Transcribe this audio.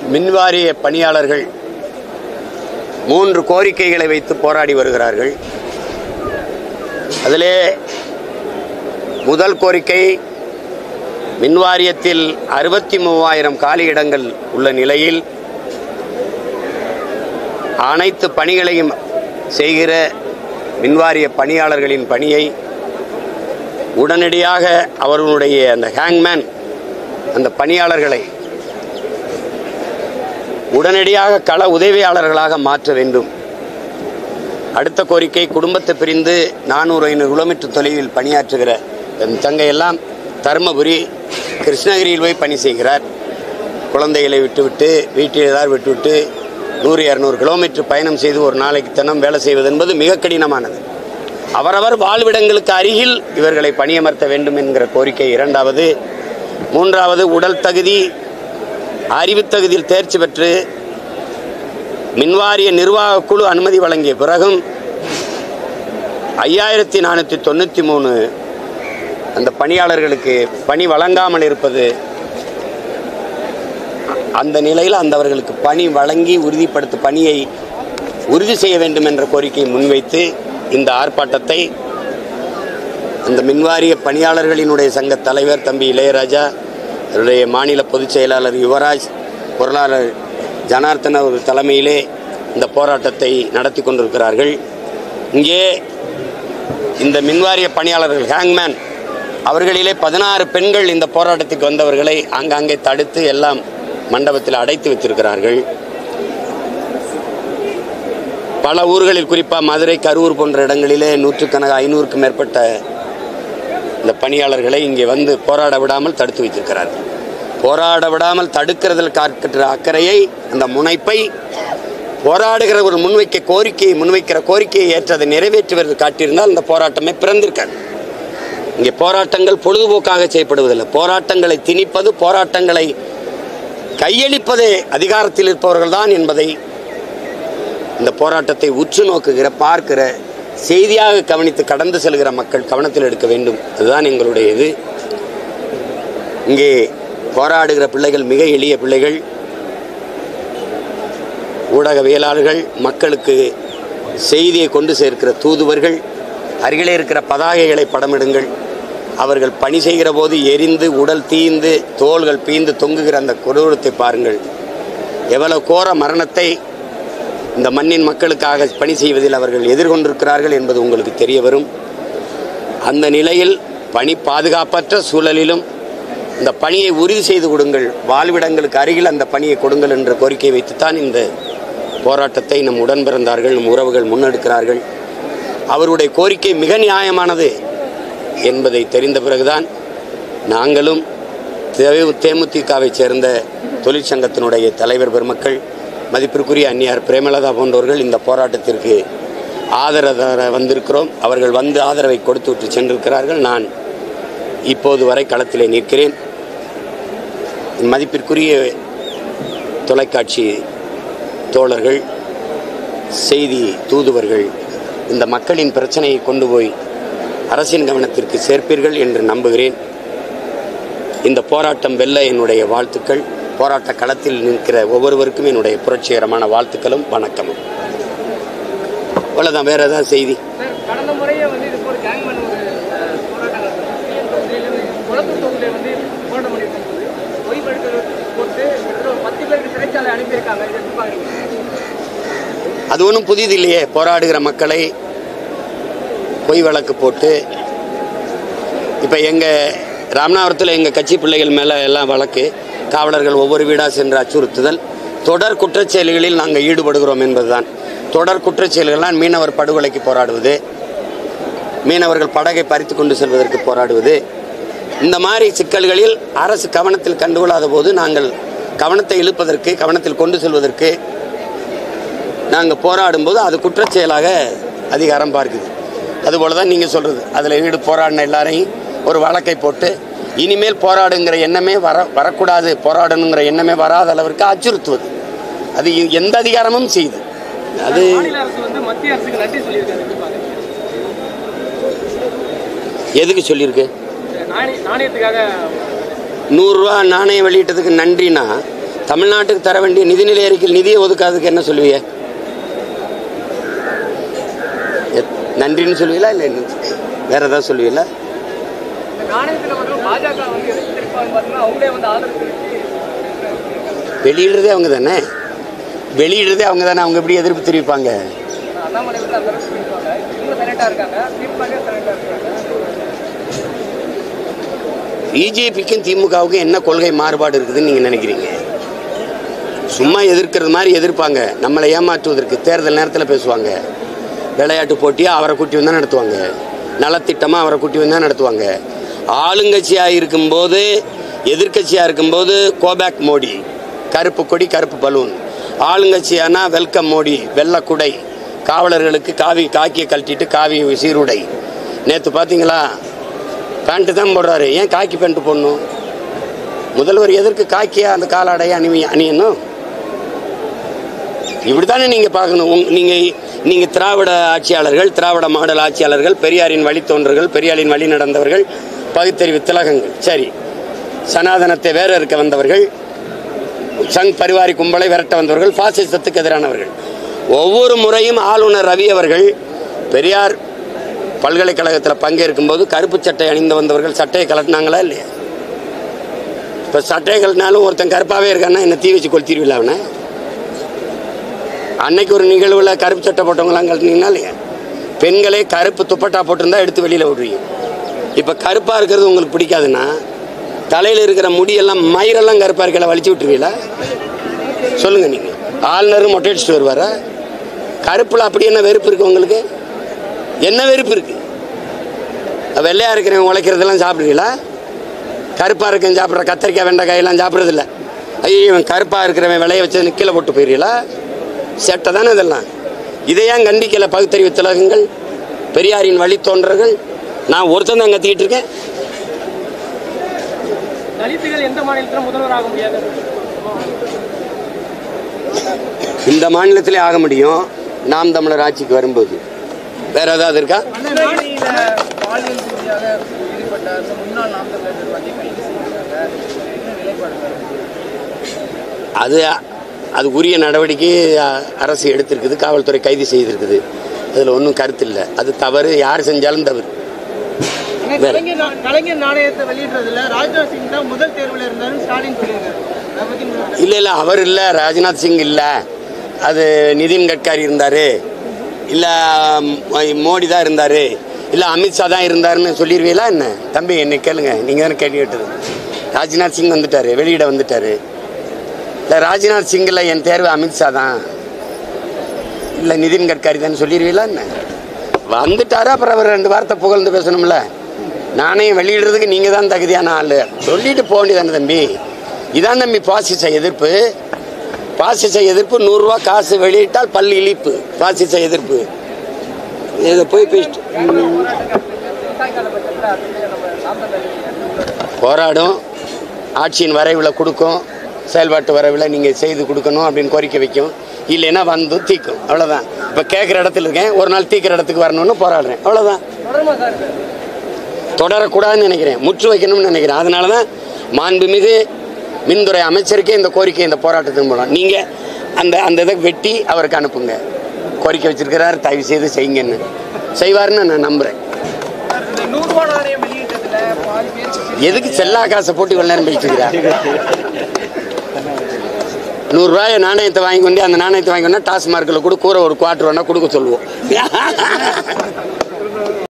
மின்வாரிய பணியாளர்கள் மூன்று கோரிக்கைகளை வைத்து போராடி வருகிறார்கள் அதிலே முதல் கோரிக்கை மின்வாரியத்தில் அறுபத்தி மூவாயிரம் காலி இடங்கள் உள்ள நிலையில் அனைத்து பணிகளையும் செய்கிற மின்வாரிய பணியாளர்களின் பணியை உடனடியாக அவர்களுடைய அந்த ஹேங்மேன் அந்த பணியாளர்களை உடனடியாக கள உதவியாளர்களாக மாற்ற வேண்டும் அடுத்த கோரிக்கை குடும்பத்தை பிரிந்து நானூறு ஐநூறு கிலோமீட்டர் தொலைவில் பணியாற்றுகிற என் தங்கையெல்லாம் தருமபுரி கிருஷ்ணகிரியில் போய் பணி செய்கிறார் குழந்தைகளை விட்டுவிட்டு வீட்டில் ஏதாவது விட்டுவிட்டு நூறு இரநூறு கிலோமீட்டர் பயணம் செய்து ஒரு நாளைக்கு தினம் வேலை செய்வது என்பது மிக கடினமானது அவரவர் வாழ்விடங்களுக்கு அருகில் இவர்களை பணியமர்த்த வேண்டும் என்கிற கோரிக்கை இரண்டாவது மூன்றாவது உடல் தகுதி அறிவுத் தகுதியில் தேர்ச்சி பெற்று மின்வாரிய நிர்வாக குழு அனுமதி வழங்கிய பிறகும் ஐயாயிரத்தி நானூற்றி தொண்ணூற்றி மூணு அந்த பணியாளர்களுக்கு பணி வழங்காமல் இருப்பது அந்த நிலையில் அந்தவர்களுக்கு பணி வழங்கி உறுதிப்படுத்த பணியை உறுதி செய்ய வேண்டும் என்ற கோரிக்கையை முன்வைத்து இந்த ஆர்ப்பாட்டத்தை அந்த மின்வாரிய பணியாளர்களினுடைய சங்க தலைவர் தம்பி இளையராஜா அவருடைய மாநில பொதுச் செயலாளர் யுவராஜ் பொருளாளர் ஜனார்த்தன் அவர் தலைமையிலே இந்த போராட்டத்தை நடத்தி கொண்டிருக்கிறார்கள் இங்கே இந்த மின்வாரிய பணியாளர்கள் ஹேங்மேன் அவர்களிலே பதினாறு பெண்கள் இந்த போராட்டத்துக்கு வந்தவர்களை ஆங்காங்கே தடுத்து எல்லாம் மண்டபத்தில் அடைத்து வைத்திருக்கிறார்கள் பல ஊர்களில் குறிப்பாக மதுரை கரூர் போன்ற இடங்களிலே நூற்றுக்கணக்காக ஐநூறுக்கும் மேற்பட்ட இந்த பணியாளர்களை இங்கே வந்து போராட விடாமல் தடுத்து வைத்திருக்கிறார்கள் போராட விடாமல் தடுக்கிறதில் காக்கிற அக்கறையை அந்த முனைப்பை போராடுகிற ஒரு முன்வைக்க கோரிக்கையை முன்வைக்கிற கோரிக்கையை ஏற்று அதை நிறைவேற்றுவது காட்டியிருந்தால் இந்த போராட்டமே பிறந்திருக்காது இங்கே போராட்டங்கள் பொழுதுபோக்காக செய்யப்படுவதில்லை போராட்டங்களை திணிப்பது போராட்டங்களை கையளிப்பதே அதிகாரத்தில் இருப்பவர்கள் தான் என்பதை இந்த போராட்டத்தை உற்று நோக்குகிற பார்க்கிற செய்தியாக கவனித்து கடந்து செல்கிற மக்கள் கவனத்தில் எடுக்க வேண்டும் அதுதான் எங்களுடைய இது இங்கே போராடுகிற பிள்ளைகள் மிக எளிய பிள்ளைகள் ஊடகவியலாளர்கள் மக்களுக்கு செய்தியை கொண்டு சேர்க்கிற தூதுவர்கள் அருகிலே இருக்கிற பதாகைகளை படமிடுங்கள் அவர்கள் பணி செய்கிற போது எரிந்து உடல் தீந்து தோள்கள் பீந்து தொங்குகிற அந்த கொடூரத்தை பாருங்கள் எவ்வளவு கோர மரணத்தை இந்த மண்ணின் மக்களுக்காக பணி செய்வதில் அவர்கள் எதிர்கொண்டிருக்கிறார்கள் என்பது உங்களுக்கு தெரிய வரும் அந்த நிலையில் பணி பாதுகாப்பற்ற சூழலிலும் இந்த பணியை உறுதி செய்து கொடுங்கள் வாழ்விடங்களுக்கு அருகில் அந்த பணியை கொடுங்கள் என்ற கோரிக்கை வைத்துத்தான் இந்த போராட்டத்தை நம் உடன் பிறந்தார்கள் நம் உறவுகள் முன்னெடுக்கிறார்கள் அவருடைய கோரிக்கை மிக நியாயமானது என்பதை தெரிந்த பிறகுதான் நாங்களும் தே- தேமுதிகவை சேர்ந்த தொழிற்சங்கத்தினுடைய தலைவர் பெருமக்கள் மதிப்பிற்குரிய அந்நியார் பிரேமலதா போன்றவர்கள் இந்த போராட்டத்திற்கு ஆதரவு தர வந்திருக்கிறோம் அவர்கள் வந்து ஆதரவை கொடுத்து விட்டு சென்றிருக்கிறார்கள் நான் இப்போது வரை களத்திலே நிற்கிறேன் மதிப்பிற்குரிய தொலைக்காட்சி தோழர்கள் செய்தி தூதுவர்கள் இந்த மக்களின் பிரச்சனையை கொண்டு போய் அரசின் கவனத்திற்கு சேர்ப்பீர்கள் என்று நம்புகிறேன் இந்த போராட்டம் வெல்ல என்னுடைய வாழ்த்துக்கள் போராட்ட களத்தில் நிற்கிற ஒவ்வொருவருக்கும் என்னுடைய புரட்சிகரமான வாழ்த்துக்களும் வணக்கமும் அவ்வளோதான் வேற ஏதாவது செய்தி சார் கடந்த முறையே வந்து இது போல கேங்மேன் ஒரு அஹ், போராட்டம் நடந்தது குளத்தூர் தொகுதியில் வந்து போராட்டம் பண்ணியிருக்கும் போது பொய் வழக்கு போட்டு கிட்டத்தட்ட ஒரு பத்து பேருக்கு சிறைச்சாலை அனுப்பியிருக்காங்க இதை எப்படி பார்க்குறீங்க அது ஒன்றும் புதிது இல்லையே போராடுகிற மக்களை பொய் வழக்கு போட்டு இப்போ எங்கள் ராமநாதபுரத்தில் எங்கள் கட்சி பிள்ளைகள் மேலே எல்லாம் வழக்கு காவலர்கள் ஒவ்வொரு வீடாக சென்று அச்சுறுத்துதல் தொடர் குற்றச்செயல்களில் நாங்கள் ஈடுபடுகிறோம் என்பதுதான் தொடர் குற்றச்செயல்கள்லாம் மீனவர் படுகொலைக்கு போராடுவது மீனவர்கள் படகை பறித்து கொண்டு செல்வதற்கு போராடுவது இந்த மாதிரி சிக்கல்களில் அரசு கவனத்தில் கண்டுகொள்ளாத போது நாங்கள் கவனத்தை இழுப்பதற்கு கவனத்தில் கொண்டு செல்வதற்கு நாங்கள் போராடும்போது அது குற்றச்செயலாக அதிகாரம் பார்க்குது அதுபோல தான் நீங்கள் சொல்கிறது அதில் ஈடு போராடின எல்லாரையும் ஒரு வழக்கை போட்டு இனிமேல் போராடுங்கிற எண்ணமே வர வரக்கூடாது போராடணுங்கிற எண்ணமே வராத அளவிற்கு அச்சுறுத்துவது அது எ- எந்த அதிகாரமும் செய்யுது அது மாநில அரசு வந்து மத்திய அரசுக்கு நன்றி சொல்லியிருக்காரு எப்படி பார்க்குறீங்க எதுக்கு சொல்லியிருக்கு நாணய நாணயத்துக்காக நூறுரூவா நாணயம் வெளியிட்டதுக்கு நன்றினா தமிழ்நாட்டுக்கு தர வேண்டிய நிதிநிலை அறிக்கையில் நிதியை ஒதுக்காததுக்கு என்ன சொல்லுவீங்க எத்- நன்றின்னு சொல்லுவீங்களா இல்லை என்ன? வேற ஏதாவது சொல்லுவீங்களா இந்த நாணயத்தில் மட்டும் பாஜக வந்து எதிர்த்து தெரிவிப்பாங்க பார்த்தீங்கன்னா அவங்களே வந்து ஆதரவு தெரிவித்து வெளியிடுறதே அவங்க தானே வெளியிடுறதே அவங்க தானே அவங்க எப்படி எதிர்ப்பு தெரிவிப்பாங்க அண்ணாமலை வந்து அந்த அளவுக்கு தெரிவிப்பாங்க இவங்க சைலண்டாக இருக்காங்க திமுக சைலண்டாக இருக்காங்க பிஜேபிக்கும் திமுகவுக்கும் என்ன கொள்கை மாறுபாடு இருக்குதுன்னு நீங்கள் நினைக்கிறீங்க சும்மா எதிர்க்கிறது மாதிரி எதிர்ப்பாங்க நம்மளை ஏமாற்றுவதற்கு தேர்தல் நேரத்தில் பேசுவாங்க விளையாட்டு போட்டியாக அவரை கூட்டி வந்தால் நடத்துவாங்க நலத்திட்டமாக அவரை கூட்டி வந்தால் நடத்துவாங்க ஆளுங்கட்சியாக இருக்கும்போது எதிர்க்கட்சியாக இருக்கும்போது கோபேக் மோடி கருப்பு கொடி கருப்பு பலூன் ஆளுங்கட்சியானா வெல்கம் மோடி வெள்ளக்குடை காவலர்களுக்கு காவி காக்கியை கழட்டிட்டு காவி சீருடை நேற்று பார்த்தீங்களா பேண்ட்டு தான் போடுறாரு ஏன் காக்கி பேண்ட்டு போடணும் முதல்வர் எதற்கு காக்கியா அந்த காலாடையை அணி அணியணும் இப்படித்தானே நீங்க பார்க்கணும் உங்க- நீங்க நீங்க திராவிட ஆட்சியாளர்கள் திராவிட மாடல் ஆட்சியாளர்கள் பெரியாரின் வழித்தோன்றர்கள் பெரியாரின் வழி நடந்தவர்கள் பகுத்தறிவு திலகங்கள் சரி சனாதனத்தை வேற இருக்க வந்தவர்கள் சங் பரிவாரி கும்பலை விரட்ட வந்தவர்கள் பாசிசத்துக்கு எதிரானவர்கள் ஒவ்வொரு முறையும் ஆளுநர் ரவி அவர்கள் பெரியார் பல்கலைக்கழகத்தில் பங்கேற்கும் போது கருப்பு சட்டை அணிந்து வந்தவர்கள் சட்டையை கலட்டினாங்களா இல்லையா இப்போ சட்டையை கலட்டினாலும் ஒருத்தன் கருப்பாகவே இருக்கான்னா என்ன தீ வச்சு கொளுத்திடுவில்ல அவனை அன்னைக்கு ஒரு நிகழ்வில் கருப்பு சட்டை போட்டவங்களாம் கழட்டினீங்கன்னா இல்லையா பெண்களே கருப்பு துப்பட்டா போட்டிருந்தா எடுத்து வெளியில் விடுவீங்க இப்போ கருப்பாக இருக்கிறது உங்களுக்கு பிடிக்காதுன்னா தலையில் இருக்கிற முடியெல்லாம் மயிரெல்லாம் கருப்பாக இருக்கல வலிச்சு விட்டுருவீங்களா சொல்லுங்கள் நீங்கள் ஆளுநரும் மொட்டை அடிச்சுட்டு வருவாரா கருப்பில் அப்படி என்ன வெறுப்பு இருக்கு உங்களுக்கு என்ன வெறுப்பு இருக்கு வெள்ளையா இருக்கிறவன் உழைக்கிறதெல்லாம் சாப்பிடுவீங்களா கருப்பா இருக்கவன் சாப்பிட்ற கத்திரிக்காய் வெண்டைக்காயெல்லாம் சாப்பிட்றதில்ல ஐயோ இவன் கருப்பா இருக்கிறவன் விளைய வச்சு கீழே போட்டு போயிடுறீங்களா செட்டை தானே இதெல்லாம் இதை ஏன் கண்டிக்கல பகுத்தறிவு திலகங்கள் பெரியாரின் வழித்தோன்றர்கள் நான் ஒருத்தன் தான் கத்திக்கிட்டு இருக்கேன் தலித்துகள் எந்த மாநிலத்திலும் முதல்வர் ஆக முடியாது இந்த மாநிலத்திலே ஆக முடியும் நாம் தமிழர் ஆட்சிக்கு வரும்போது வேற ஏதாவது இருக்கா கிருஷ்ணகிரியில பாலியல் ரீதியாக ஈடுபட்ட முன்னாள் நாம் தமிழர் நிர்வாகி கைது செய்திருக்காங்க என்ன நிலைப்பாடு அது அது உரிய நடவடிக்கை அ- அரசு எடுத்திருக்குது காவல்துறை கைது செய்திருக்குது அதில் ஒன்றும் கருத்து இல்லை அது தவறு யார் செஞ்சாலும் தவறு வேற. கலைஞர் நா- கலைஞர் நாணயத்தை வெளியிடுறதுல ராஜ்நாத் சிங் தான் முதல் தேர்வில் இருந்தாருன்னு ஸ்டாலின் சொல்லியிருக்காரு அதை பத்தி உங்களுக்கு இல்லை இல்லை அவர் இல்லை ராஜ்நாத் சிங் இல்லை அது நிதின் கட்காரி இருந்தார் இல்லை மோடி தான் இருந்தார் இல்லை அமித்ஷா தான் இருந்தாருன்னு சொல்லிடுவீங்களா என்ன தம்பி என்னை கேளுங்க நீங்கள் தானே கேள்வி கேட்டது ராஜ்நாத் சிங் வந்துட்டார் வெளியிட வந்துட்டார் இல்லை ராஜ்நாத் சிங்கில் என் தேர்வு அமித்ஷா தான் இல்லை நிதின் கட்காரி தான் சொல்லிடுவீங்களா என்ன வந்துட்டாரு அப்புறம் அவர் ரெண்டு வார்த்தை புகழ்ந்து பேசணும்ல நானே வெளியிடுறதுக்கு நீங்கள் தான் தகுதியான ஆள் சொல்லிட்டு போக வேண்டியதானே தம்பி இதான் தம்பி பாசிச எதிர்ப்பு பாசிச எதிர்ப்பு நூறுரூவா காசு வெளியிட்டால் பல் இழிப்பு பாசிச எதிர்ப்பு இதை போய் பேசிட்டு போராடும் ஆட்சியின் வரைவில் கொடுக்கும் செயல்பாட்டு வரைவில் நீங்கள் செய்து கொடுக்கணும் அப்படின்னு கோரிக்கை வைக்கும் இல்லைன்னா வந்து தீக்கும் அவ்வளோதான் இப்போ கேட்குற இடத்துல இருக்கேன் ஒரு நாள் தீக்கிற இடத்துக்கு வரணும்னு போராடுறேன் அவ்வளோதான் தொடருமா சார் இது? தொடரக்கூடாதுன்னு நினைக்கிறேன் முற்று வைக்கணும்னு நினைக்கிறேன் அதனால தான் மாண்புமிகு மின்துறை அமைச்சருக்கே இந்த கோரிக்கை இந்த போராட்டத்தின் மூலம் நீங்கள் அந்த அந்த இதை வெட்டி அவருக்கு அனுப்புங்க கோரிக்கை வச்சிருக்கிறார் தயவு செய்து செய்யுங்கன்னு செய்வாருன்னு நான் நம்புகிறேன் இந்த நூறு ரூபா நாணயம் வெளியிட்டதுல பாதி பேருக்கு எதுக்கு செல்லா காசை போட்டு இவ்வளோ நேரம் பேசிட்டு இருக்கிறார் நூறுரூவாய நாணயத்தை வாங்கி கொண்டு அந்த நாணயத்தை வாங்கி கொண்டா டாஸ்மார்க்கில் கூட கூற ஒரு குவார்டர் வேணால் கொடுக்க சொல்லுவோம்